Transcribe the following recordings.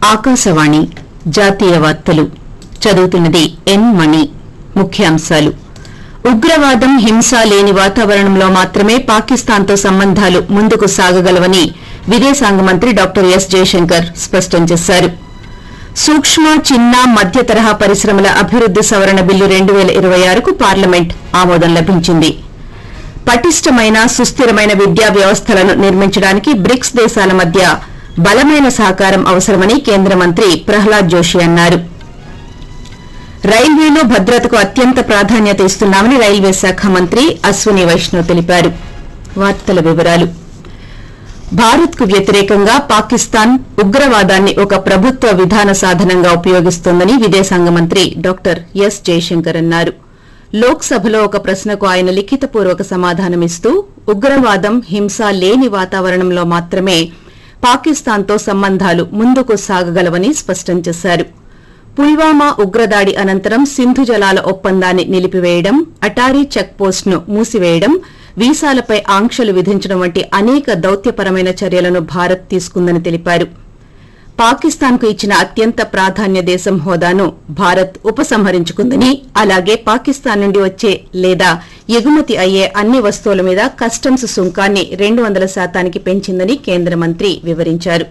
ఆకాశవాణి జాతీయ వార్తలు చదువుతున్నది ఎన్ మణి ముఖ్యాంశాలు ఉగ్రవాదం హింస లేని వాతావరణంలో మాత్రమే పాకిస్తాన్తో సంబంధాలు ముందుకు సాగగలవని విదేశాంగ మంత్రి డాక్టర్ ఎస్ జయశంకర్ స్పష్టం చేశారు సూక్ష్మ చిన్న మధ్య తరహా పరిశ్రమల అభివృద్ది సవరణ బిల్లు రెండు వేల ఇరవై ఆరుకు పార్లమెంట్ ఆమోదం లభించింది పటిష్టమైన సుస్థిరమైన విద్యా వ్యవస్థలను నిర్మించడానికి బ్రిక్స్ దేశాల మధ్య బలమైన సహకారం అవసరమని కేంద్ర మంత్రి ప్రహ్లాద్ జోషి అన్నారు రైల్వేలో భద్రతకు అత్యంత ప్రాధాన్యత ఇస్తున్నామని రైల్వే శాఖ మంత్రి అశ్విని వైష్ణవ్ తెలిపారు వార్తల వివరాలు భారత్ కు వ్యతిరేకంగా పాకిస్తాన్ ఉగ్రవాదాన్ని ఒక ప్రభుత్వ విధాన సాధనంగా ఉపయోగిస్తోందని విదేశాంగ మంత్రి డాక్టర్ ఎస్ జయశంకర్ అన్నారు లోక్సభలో ఒక ప్రశ్నకు ఆయన లిఖితపూర్వక సమాధానమిస్తూ ఉగ్రవాదం హింస లేని వాతావరణంలో మాత్రమే పాకిస్తాన్తో సంబంధాలు ముందుకు సాగగలవని స్పష్టం చేశారు పుల్వామా ఉగ్రదాడి అనంతరం సింధు జలాల ఒప్పందాన్ని నిలిపివేయడం అటారీ చెక్ పోస్టును మూసివేయడం వీసాలపై ఆంక్షలు విధించడం వంటి అనేక దౌత్యపరమైన చర్యలను భారత్ తీసుకుందని తెలిపారు పాకిస్తాన్కు ఇచ్చిన అత్యంత ప్రాధాన్య దేశం హోదాను భారత్ ఉపసంహరించుకుందని అలాగే పాకిస్తాన్ నుండి వచ్చే లేదా ఎగుమతి అయ్యే అన్ని వస్తువుల మీద కస్టమ్స్ సుంకాన్ని రెండు వందల శాతానికి పెంచిందని కేంద్ర మంత్రి వివరించారు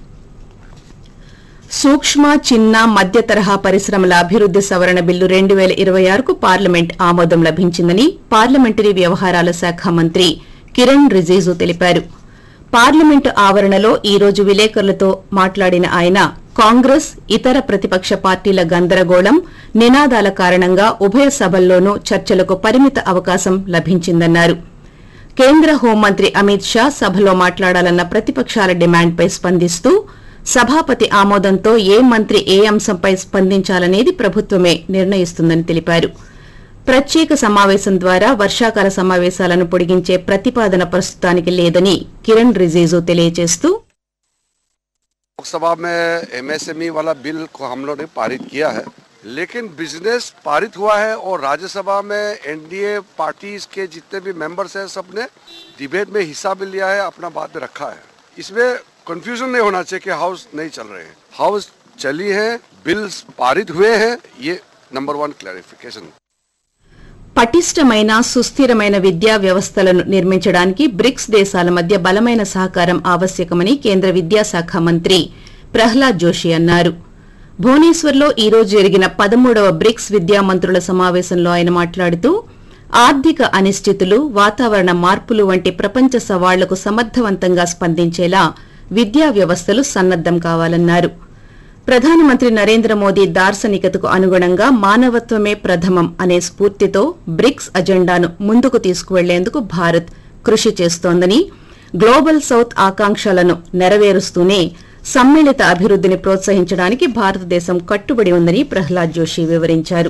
సూక్ష్మ చిన్న మధ్య తరహా పరిశ్రమల అభివృద్ది సవరణ బిల్లు రెండు వేల ఇరవై ఆరుకు పార్లమెంట్ ఆమోదం లభించిందని పార్లమెంటరీ వ్యవహారాల శాఖ మంత్రి కిరణ్ రిజిజు తెలిపారు పార్లమెంటు ఆవరణలో ఈ రోజు విలేకరులతో మాట్లాడిన ఆయన కాంగ్రెస్ ఇతర ప్రతిపక్ష పార్టీల గందరగోళం నినాదాల కారణంగా ఉభయ సభల్లోనూ చర్చలకు పరిమిత అవకాశం లభించిందన్నారు కేంద్ర హోంమంత్రి అమిత్ షా సభలో మాట్లాడాలన్న ప్రతిపక్షాల డిమాండ్పై స్పందిస్తూ సభాపతి ఆమోదంతో ఏ మంత్రి ఏ అంశంపై స్పందించాలనేది ప్రభుత్వమే నిర్ణయిస్తుందని తెలిపారు ప్రత్యేక సమావేశం ద్వారా వర్షాకాల సమావేశాలను పొడిగించే ప్రతిపాదన ప్రస్తుతానికి లేదని కిరణ్ రిజిజు తెలియజేస్తూ लोकसभा में एमएसएमई वाला बिल को हम लोग ने पारित किया है लेकिन बिजनेस पारित हुआ है और राज्यसभा में एनडीए पार्टीज के जितने भी मेंबर्स हैं सब ने डिबेट में हिस्सा भी लिया है अपना बात भी रखा है इसमें कंफ्यूजन नहीं होना चाहिए कि हाउस नहीं चल रहे हैं हाउस चली है बिल्स पारित हुए हैं ये नंबर वन क्लैरिफिकेशन పటిష్టమైన సుస్థిరమైన విద్యా వ్యవస్థలను నిర్మించడానికి బ్రిక్స్ దేశాల మధ్య బలమైన సహకారం ఆవశ్యకమని కేంద్ర విద్యాశాఖ మంత్రి ప్రహ్లాద్ జోషి అన్నారు భువనేశ్వర్లో ఈ రోజు జరిగిన పదమూడవ బ్రిక్స్ విద్యా మంత్రుల సమావేశంలో ఆయన మాట్లాడుతూ ఆర్థిక అనిశ్చితులు వాతావరణ మార్పులు వంటి ప్రపంచ సవాళ్లకు సమర్థవంతంగా స్పందించేలా విద్యా వ్యవస్థలు సన్నద్దం కావాలన్నారు ప్రధానమంత్రి నరేంద్ర మోదీ దార్శనికతకు అనుగుణంగా మానవత్వమే ప్రథమం అనే స్ఫూర్తితో బ్రిక్స్ అజెండాను ముందుకు తీసుకువెళ్లేందుకు భారత్ కృషి చేస్తోందని గ్లోబల్ సౌత్ ఆకాంక్షలను నెరవేరుస్తూనే సమ్మిళిత అభివృద్ధిని ప్రోత్సహించడానికి భారతదేశం కట్టుబడి ఉందని ప్రహ్లాద్ జోషి వివరించారు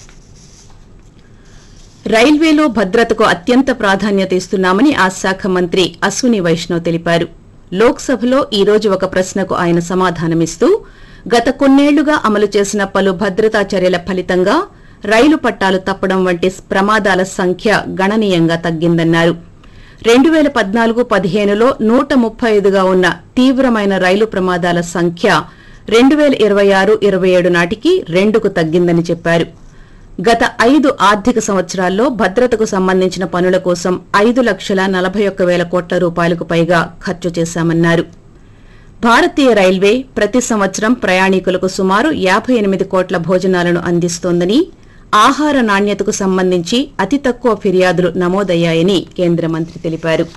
రైల్వేలో భద్రతకు అత్యంత ప్రాధాన్యత ఇస్తున్నామని ఆ శాఖ మంత్రి అశ్విని వైష్ణవ్ తెలిపారు లోక్సభలో ఈ రోజు ఒక ప్రశ్నకు ఆయన సమాధానమిస్తూ గత కొన్నేళ్లుగా అమలు చేసిన పలు భద్రతా చర్యల ఫలితంగా రైలు పట్టాలు తప్పడం వంటి ప్రమాదాల సంఖ్య గణనీయంగా తగ్గిందన్నారు రెండు వేల పద్నాలుగు పదిహేనులో నూట ముప్పై ఐదుగా ఉన్న తీవ్రమైన రైలు ప్రమాదాల సంఖ్య రెండు వేల ఇరవై ఆరు ఇరవై ఏడు నాటికి రెండుకు తగ్గిందని చెప్పారు గత ఐదు ఆర్థిక సంవత్సరాల్లో భద్రతకు సంబంధించిన పనుల కోసం ఐదు లక్షల నలభై ఒక్క వేల కోట్ల రూపాయలకు పైగా ఖర్చు చేశామన్నారు భారతీయ రైల్వే ప్రతి సంవత్సరం ప్రయాణికులకు సుమారు యాభై ఎనిమిది కోట్ల భోజనాలను అందిస్తోందని ఆహార నాణ్యతకు సంబంధించి అతి తక్కువ ఫిర్యాదులు నమోదయ్యాయని కేంద్ర మంత్రి తెలిపారు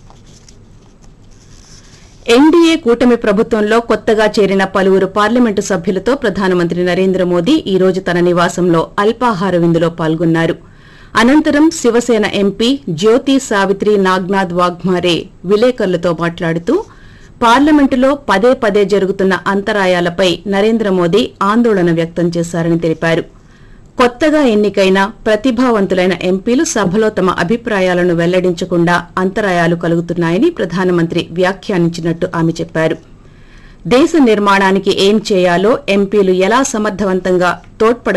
ఎన్డీఏ కూటమి ప్రభుత్వంలో కొత్తగా చేరిన పలువురు పార్లమెంటు సభ్యులతో ప్రధానమంత్రి నరేంద్ర మోదీ ఈ రోజు తన నివాసంలో అల్పాహార విందులో పాల్గొన్నారు అనంతరం శివసేన ఎంపీ జ్యోతి సావిత్రి నాగ్నాథ్ వాగ్మారే విలేకరులతో మాట్లాడుతూ పార్లమెంటులో పదే పదే జరుగుతున్న అంతరాయాలపై నరేంద్ర మోదీ ఆందోళన వ్యక్తం చేశారని తెలిపారు కొత్తగా ఎన్నికైన ప్రతిభావంతులైన ఎంపీలు సభలో తమ అభిప్రాయాలను వెల్లడించకుండా అంతరాయాలు కలుగుతున్నాయని ప్రధానమంత్రి వ్యాఖ్యానించినట్టు ఆమె చెప్పారు దేశ నిర్మాణానికి ఏం చేయాలో ఎంపీలు ఎలా సమర్థవంతంగా తోడ్పడ